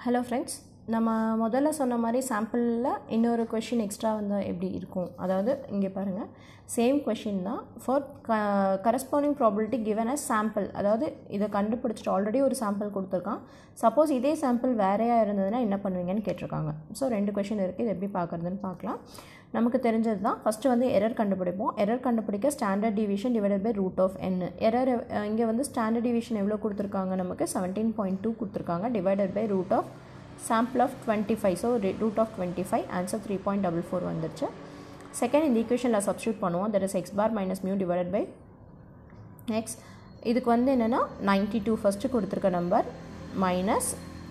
hello friends நம்ம முதல்ல சொன்ன மாதிரி சாம்பிளில் இன்னொரு கொஷின் எக்ஸ்ட்ரா வந்தால் எப்படி இருக்கும் அதாவது இங்கே பாருங்கள் சேம் கொஷின் தான் ஃபார் க corresponding probability given as sample அதாவது இதை கண்டுபிடிச்சிட்டு ஆல்ரெடி ஒரு சாம்பிள் கொடுத்துருக்கான் சப்போஸ் இதே சாம்பிள் வேறையாக இருந்ததுன்னா என்ன பண்ணுவீங்கன்னு கேட்டிருக்காங்க ஸோ ரெண்டு கொஷின் இருக்குது இது எப்படி பார்க்குறதுன்னு பார்க்கலாம் நமக்கு தெரிஞ்சது தான் ஃபஸ்ட்டு வந்து எரர் கண்டுபிடிப்போம் எரர் கண்டுபிடிக்க standard division divided by root of n error இங்கே வந்து ஸ்டாண்டர்ட் டிவிஷன் எவ்வளோ கொடுத்துருக்காங்க நமக்கு செவன்டீன் பாயிண்ட் டூ கொடுத்துருக்காங்க divided by root of sample of twenty five so root of twenty five answer three point double four வந்துருச்சு second இந்த ஈக்குவேஷனில் substitute பண்ணுவோம் that is x bar minus mu divided by x இதுக்கு வந்து என்னென்னா ninety two first கொடுத்துருக்க number minus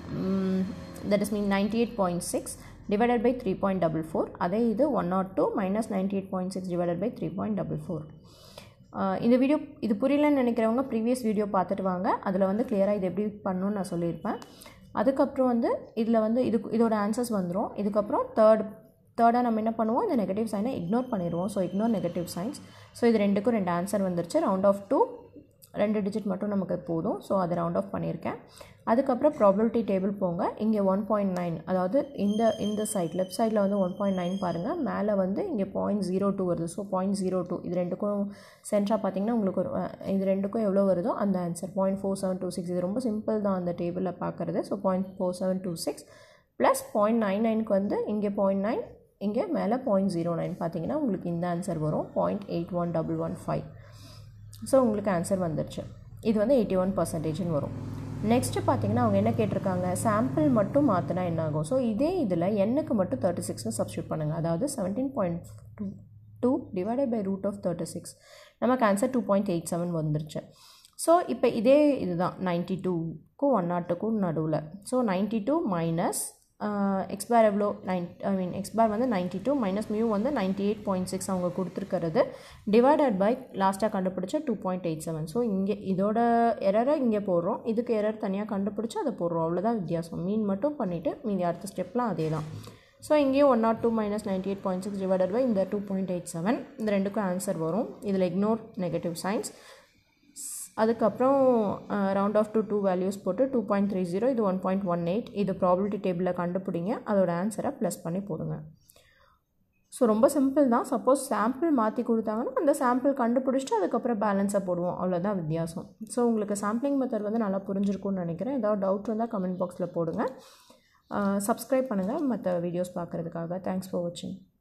that is mean ninety eight point six divided by three point double four அதே இது one naught two minus ninety eight point six divided by three point double four இந்த video இது புரியலன்னு நினைக்கிறவங்க previous video பார்த்துட்டு வாங்க அதில் வந்து கிளியராக இது எப்படி பண்ணணும்னு நான் சொல்லியிருப்பேன் அதுக்கப்புறம் வந்து இதில் வந்து இது இதோட ஆன்சர்ஸ் வந்துடும் இதுக்கப்புறம் தேர்ட் தேர்டாக நம்ம என்ன பண்ணுவோம் இந்த நெகட்டிவ் சைனை இக்னோர் பண்ணிடுவோம் so ignore negative signs so இது ரெண்டுக்கும் ரெண்டு ஆன்சர் வந்துருச்சு ரவுண்ட் ஆஃப் டூ ரெண்டு டிஜிட் மட்டும் நமக்கு போதும் ஸோ அதை ரவுண்ட் ஆஃப் பண்ணியிருக்கேன் அதுக்கப்புறம் ப்ராபிலிட்டி டேபிள் போங்க இங்கே ஒன் பாயிண்ட் நைன் அதாவது இந்த இந்த சைட் லெஃப்ட் சைடில் வந்து ஒன் பாயிண்ட் நைன் பாருங்கள் மேலே வந்து இங்கே பாயிண்ட் ஜீரோ டூ வருது ஸோ பாயிண்ட் ஜீரோ டூ இது ரெண்டுக்கும் சென்ட்ராக பார்த்தீங்கன்னா உங்களுக்கு ஒரு இது ரெண்டுக்கும் எவ்வளோ வருதோ அந்த answer point four seven two six இது ரொம்ப சிம்பிள் தான் அந்த டேபிளில் பார்க்குறது so point four seven two six plus point nine நைனுக்கு வந்து இங்கே பாயிண்ட் நைன் இங்கே மேலே பாயிண்ட் ஜீரோ நைன் பார்த்தீங்கன்னா உங்களுக்கு இந்த ஆன்சர் வரும் point eight one double one five so உங்களுக்கு ஆன்சர் வந்துருச்சு இது வந்து எயிட்டி ஒன் பர்சன்டேஜ்னு வரும் நெக்ஸ்ட்டு பார்த்தீங்கன்னா அவங்க என்ன கேட்டிருக்காங்க சாம்பிள் மட்டும் மாற்றினா என்ன ஆகும் ஸோ இதே இதில் எண்ணுக்கு மட்டும் தேர்ட்டி சிக்ஸ்னு சப்ஸ்டியூட் பண்ணுங்கள் அதாவது seventeen point two two divided by root of thirty six நமக்கு answer two point eight seven வந்துருச்சு ஸோ இப்போ இதே இதுதான் நைன்ட்டி டூக்கும் ஒன் நாட்டுக்கும் நடுவில் so ninety two minus x bar எவ்வளோ nine I mean x bar வந்து நைன்ட்டி டூ மைனஸ் மியூ வந்து நைன்ட்டி எயிட் பாயிண்ட் சிக்ஸ் அவங்க கொடுத்துருக்கிறது டிவைடட் பை லாஸ்ட்டாக கண்டுபிடிச்ச two point eight seven so இங்கே இதோட எரரை இங்கே போடுறோம் இதுக்கு எரர் தனியாக கண்டுபிடிச்சி அதை போடுறோம் அவ்வளோதான் வித்தியாசம் மீன் மட்டும் பண்ணிவிட்டு மீதி அடுத்த ஸ்டெப்லாம் அதே தான் ஸோ இங்கேயும் one naught two minus ninety eight point six divided by இந்த டூ பாயிண்ட் எயிட் செவன் இந்த ரெண்டுக்கும் ஆன்சர் வரும் இதில் இக்னோர் நெகட்டிவ் சைன்ஸ் அதுக்கப்புறம் round off to two values போட்டு டூ பாயிண்ட் த்ரீ ஜீரோ இது ஒன் பாயிண்ட் ஒன் எயிட் இது probability டேபிளில் கண்டுபிடிங்க அதோட ஆன்சரை ப்ளஸ் பண்ணி போடுங்க ஸோ ரொம்ப சிம்பிள் தான் சப்போஸ் சாம்பிள் மாற்றி கொடுத்தாங்கன்னா அந்த சாம்பிள் கண்டுபிடிச்சிட்டு அதுக்கப்புறம் பேலன்ஸை போடுவோம் அவ்வளோதான் வித்தியாசம் ஸோ உங்களுக்கு சாம்பிளிங் மெத்தட் வந்து நல்லா புரிஞ்சிருக்கும்னு நினைக்கிறேன் ஏதாவது டவுட் இருந்தால் கமெண்ட் பாக்ஸில் போடுங்க சப்ஸ்கிரைப் பண்ணுங்கள் மற்ற வீடியோஸ் பார்க்குறதுக்காக தேங்க்ஸ் ஃபார் வாட்சிங்